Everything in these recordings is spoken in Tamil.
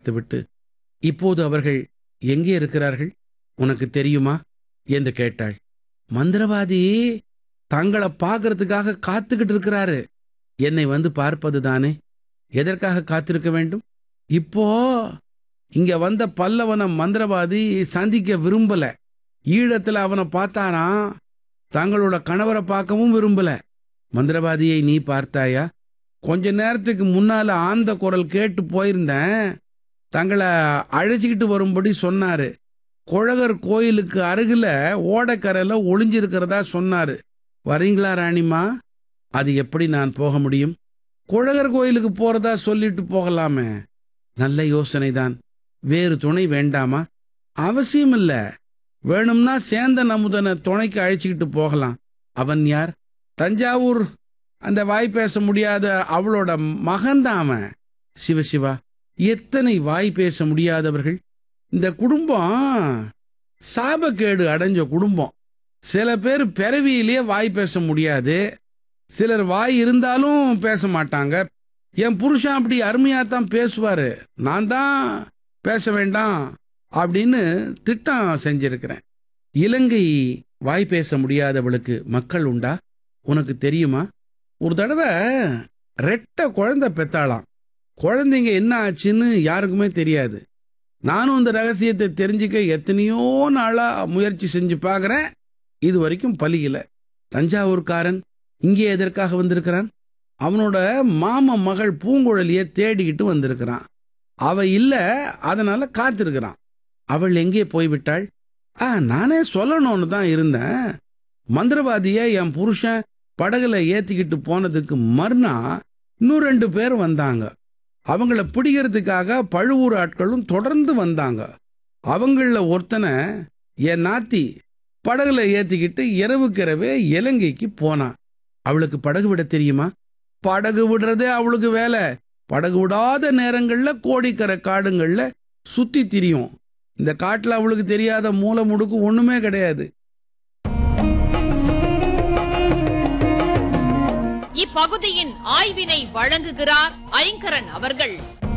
பார்த்துவிட்டு இப்போது அவர்கள் எங்கே இருக்கிறார்கள் உனக்கு தெரியுமா என்று கேட்டாள் மந்திரவாதி தங்களை பார்க்கறதுக்காக காத்துக்கிட்டு இருக்கிறாரு என்னை வந்து பார்ப்பது தானே எதற்காக காத்திருக்க வேண்டும் இப்போ இங்க வந்த பல்லவன மந்திரவாதி சந்திக்க விரும்பல ஈழத்துல அவனை பார்த்தாராம் தங்களோட கணவரை பார்க்கவும் விரும்பல மந்திரவாதியை நீ பார்த்தாயா கொஞ்ச நேரத்துக்கு முன்னால ஆந்த குரல் கேட்டு போயிருந்தேன் தங்களை அழைச்சிக்கிட்டு வரும்படி சொன்னாரு குழகர் கோயிலுக்கு அருகில ஓடக்கரையில ஒளிஞ்சிருக்கிறதா சொன்னாரு வரீங்களா ராணிமா அது எப்படி நான் போக முடியும் குழகர் கோயிலுக்கு போறதா சொல்லிட்டு போகலாமே நல்ல யோசனைதான் வேறு துணை வேண்டாமா அவசியம் இல்ல வேணும்னா சேந்தன் அமுதனை துணைக்கு அழைச்சிக்கிட்டு போகலாம் அவன் யார் தஞ்சாவூர் அந்த வாய் பேச முடியாத அவளோட மகன்தான் அவன் சிவசிவா எத்தனை வாய் பேச முடியாதவர்கள் இந்த குடும்பம் சாபக்கேடு அடைஞ்ச குடும்பம் சில பேர் பிறவியிலேயே வாய் பேச முடியாது சிலர் வாய் இருந்தாலும் பேச மாட்டாங்க என் புருஷன் அப்படி அருமையாத்தான் பேசுவாரு நான் தான் பேச வேண்டாம் அப்படின்னு திட்டம் செஞ்சிருக்கிறேன் இலங்கை வாய் பேச முடியாதவளுக்கு மக்கள் உண்டா உனக்கு தெரியுமா ஒரு தடவை ரெட்டை குழந்தை பெத்தாளாம் குழந்தைங்க என்ன ஆச்சுன்னு யாருக்குமே தெரியாது நானும் இந்த ரகசியத்தை தெரிஞ்சுக்க எத்தனையோ நாளா முயற்சி செஞ்சு பார்க்கறேன் இது வரைக்கும் பலியில தஞ்சாவூர்காரன் இங்கே எதற்காக வந்திருக்கிறான் அவனோட மாம மகள் பூங்குழலிய தேடிக்கிட்டு வந்திருக்கிறான் அவ இல்ல அதனால காத்திருக்கிறான் அவள் எங்கே போய்விட்டாள் ஆ நானே சொல்லணும்னு தான் இருந்தேன் மந்திரவாதிய என் புருஷன் படகுல ஏத்திக்கிட்டு போனதுக்கு மறுநா இன்னும் ரெண்டு பேர் வந்தாங்க அவங்கள பிடிக்கிறதுக்காக பழுவூர் ஆட்களும் தொடர்ந்து வந்தாங்க அவங்கள ஒருத்தனை என் நாத்தி படகுல ஏத்திக்கிட்டு இரவுக்கிரவே இலங்கைக்கு போனான் அவளுக்கு படகு விட தெரியுமா படகு விடுறதே அவளுக்கு வேலை படகு விடாத நேரங்கள்ல கோடிக்கரை காடுங்கள்ல சுத்தி திரியும் இந்த காட்டுல அவளுக்கு தெரியாத மூல முடுக்கு ஒண்ணுமே கிடையாது இப்பகுதியின் ஆய்வினை வழங்குகிறார் ஐங்கரன் அவர்கள்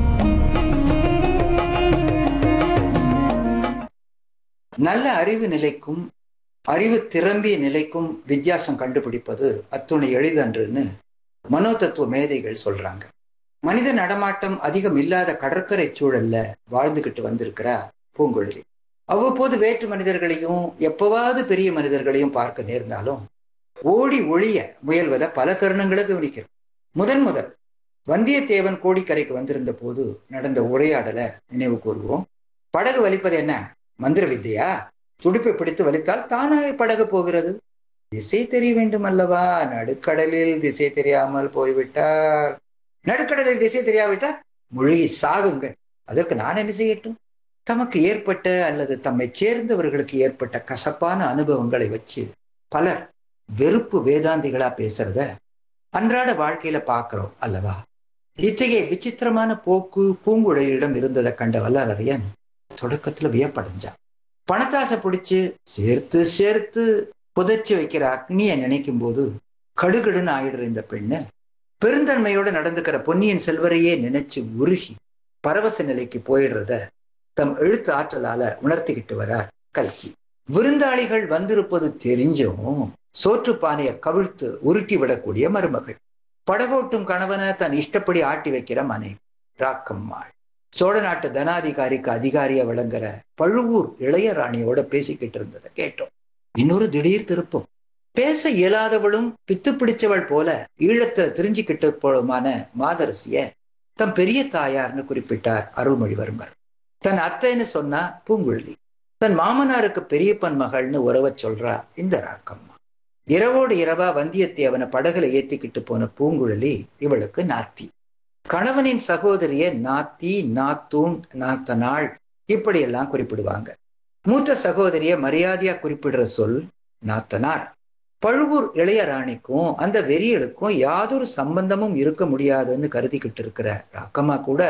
நல்ல அறிவு நிலைக்கும் அறிவு திறம்பிய நிலைக்கும் வித்தியாசம் கண்டுபிடிப்பது அத்துணை எளிதன்றுன்னு மனோதத்துவ மேதைகள் சொல்றாங்க மனித நடமாட்டம் அதிகம் இல்லாத கடற்கரை சூழல்ல வாழ்ந்துகிட்டு வந்திருக்கிறா பூங்குழலி அவ்வப்போது வேற்று மனிதர்களையும் எப்பவாவது பெரிய மனிதர்களையும் பார்க்க நேர்ந்தாலும் ஓடி ஒழிய முயல்வதை பல தருணங்களை கவனிக்கிறோம் முதன் முதல் வந்தியத்தேவன் கோடிக்கரைக்கு வந்திருந்த போது நடந்த உரையாடலை நினைவு கூறுவோம் படகு வலிப்பது என்ன மந்திர வித்தையா துடுப்பை பிடித்து வலித்தால் தானாக படகு போகிறது திசை தெரிய வேண்டும் அல்லவா நடுக்கடலில் திசை தெரியாமல் போய்விட்டார் நடுக்கடலில் திசை தெரியாவிட்டால் மூழ்கி சாகுங்கள் அதற்கு நான் என்ன செய்யட்டும் தமக்கு ஏற்பட்ட அல்லது தம்மை சேர்ந்தவர்களுக்கு ஏற்பட்ட கசப்பான அனுபவங்களை வச்சு பலர் வெறுப்பு வேதாந்திகளா பேசுறத அன்றாட வாழ்க்கையில பாக்குறோம் அல்லவா இத்தகைய விசித்திரமான போக்கு பூங்குழலியிடம் இருந்ததை கண்ட வல்லவரையன் தொடக்கத்துல வியப்படைஞ்சான் பணத்தாசை பிடிச்சு சேர்த்து சேர்த்து புதைச்சு வைக்கிற அக்னியை நினைக்கும் போது கடுகடுன்னு ஆயிடுற இந்த பெண்ணு பெருந்தன்மையோட நடந்துக்கிற பொன்னியின் செல்வரையே நினைச்சு உருகி பரவச நிலைக்கு போயிடுறத தம் எழுத்து ஆற்றலால உணர்த்திக்கிட்டு வரார் கல்கி விருந்தாளிகள் வந்திருப்பது தெரிஞ்சும் சோற்று பானையை கவிழ்த்து உருட்டி விடக்கூடிய மருமகள் படகோட்டும் கணவனை தன் இஷ்டப்படி ஆட்டி வைக்கிற மனைவி ராக்கம்மாள் சோழ நாட்டு தனாதிகாரிக்கு அதிகாரியா விளங்குற பழுவூர் இளையராணியோட பேசிக்கிட்டு இருந்ததை கேட்டோம் இன்னொரு திடீர் திருப்பம் பேச இயலாதவளும் பித்து பிடிச்சவள் போல ஈழத்தை தெரிஞ்சுக்கிட்டு போலுமான மாதரசிய தம் பெரிய தாயார்னு குறிப்பிட்டார் அருள்மொழிவர்மர் தன் அத்தைன்னு சொன்னா பூங்குழலி தன் மாமனாருக்கு பெரியப்பன் மகள்னு உறவ சொல்றா இந்த ராக்கம்மா இரவோடு இரவா வந்தியத்தேவனை படகுல ஏத்திக்கிட்டு போன பூங்குழலி இவளுக்கு நாத்தி கணவனின் சகோதரிய நாத்தி நாத்தூன் நாத்தனாள் இப்படியெல்லாம் குறிப்பிடுவாங்க மூத்த சகோதரிய மரியாதையா குறிப்பிடுற சொல் நாத்தனார் பழுவூர் இளையராணிக்கும் அந்த வெறியலுக்கும் யாதொரு சம்பந்தமும் இருக்க முடியாதுன்னு கருதிக்கிட்டு இருக்கிற ராக்கம்மா கூட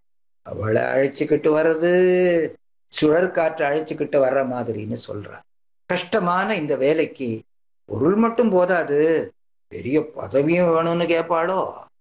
அவளை அழைச்சிக்கிட்டு வர்றது சுழற் காற்று அழைச்சிக்கிட்டு வர்ற மாதிரின்னு சொல்றா கஷ்டமான இந்த வேலைக்கு பொருள் மட்டும் போதாது பெரிய பதவியும் வேணும்னு கேட்பாளோ